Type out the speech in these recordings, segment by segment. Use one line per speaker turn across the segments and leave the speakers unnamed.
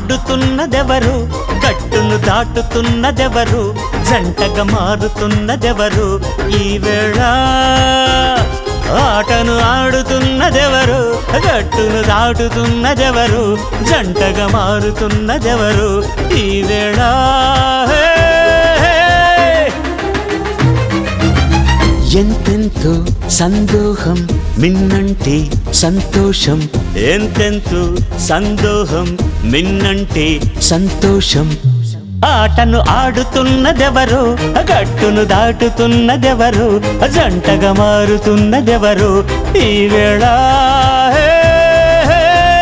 ఆడుతున్నదెవరు గట్టును దాటుతున్నదెవరు జంటగా మారుతున్నదెవరు ఈ వేళ ఆటను ఆడుతున్నదెవరు గట్టును దాటుతున్నదెవరు జంటగా మారుతున్నదెవరు ఈ వేళ హే, హే. ఎంతెంతో సందోహం మిన్నంటే సంతోషం ఎంతెంతో సందోహం మిన్నంటే సంతోషం ఆటను ఆడుతున్నదెవరు గట్టును దాటుతున్నదెవరు జంటగా మారుతున్నదెవరు ఈ వేళ హే, హే.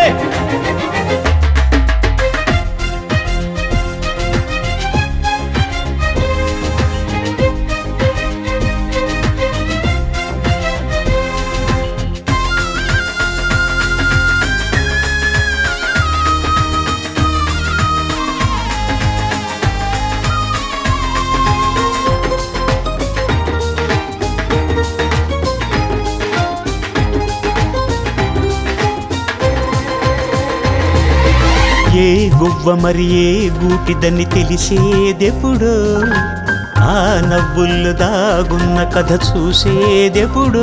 ఏ గువ్వ మరి ఏ గూటిదని తెలిసేదెప్పుడు ఆ నవ్వుల్లో దాగున్న కథ చూసేదెప్పుడు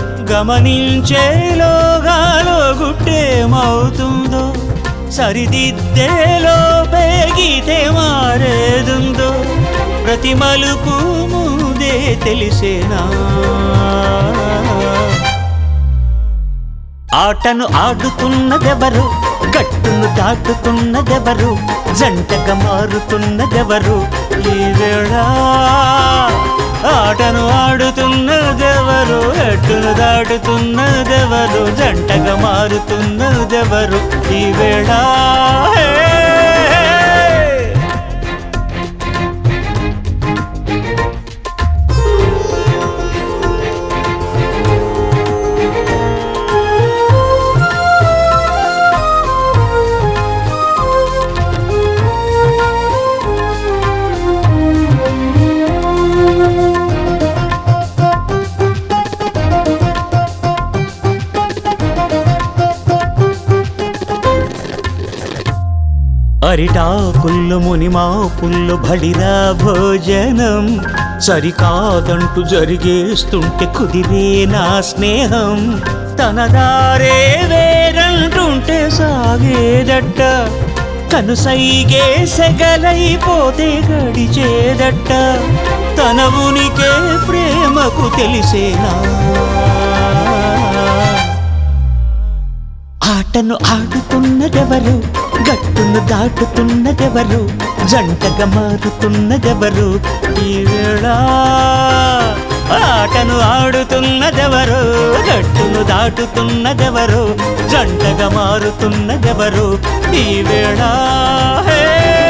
గమనించేలోగాలో గుట్టేమవుతుందో సరిదిద్దేలో గీతే మారేదుందో ప్రతి మలుపు ముందే తెలిసేనా ఆటను ఆడుతున్నదెవరు గట్టును దాటుతున్నదెవరు జంటగా మారుతున్నదెవరు ఈ వేళ ఆటను ఆడుతున్నదెవరు గట్టును దాటుతున్నదెవరు జంటగా మారుతున్నదెవరు ఈ వేళ హే, హే. అరిటాకుళ్ళు మునిమా పుల్లు బడిరా భోజనం సరికాదంటూ జరిగేస్తుంటే కుదిరే నా స్నేహం తన దారే వేరంటుంటే సాగేదట్ట కనుసైగే సెగలైపోతే గడిచేదట్ట తన ఉనికే ప్రేమకు తెలిసేనా ఆటను ఆడుతున్నదెవరు గట్టును దాటుతున్నదెవరు జంటగా మారుతున్నదెవరు ఈ వేళ ఆటను ఆడుతున్నదెవరు గట్టును దాటుతున్నదెవరు జంటగా మారుతున్నదెవరు ఈ వేళ హే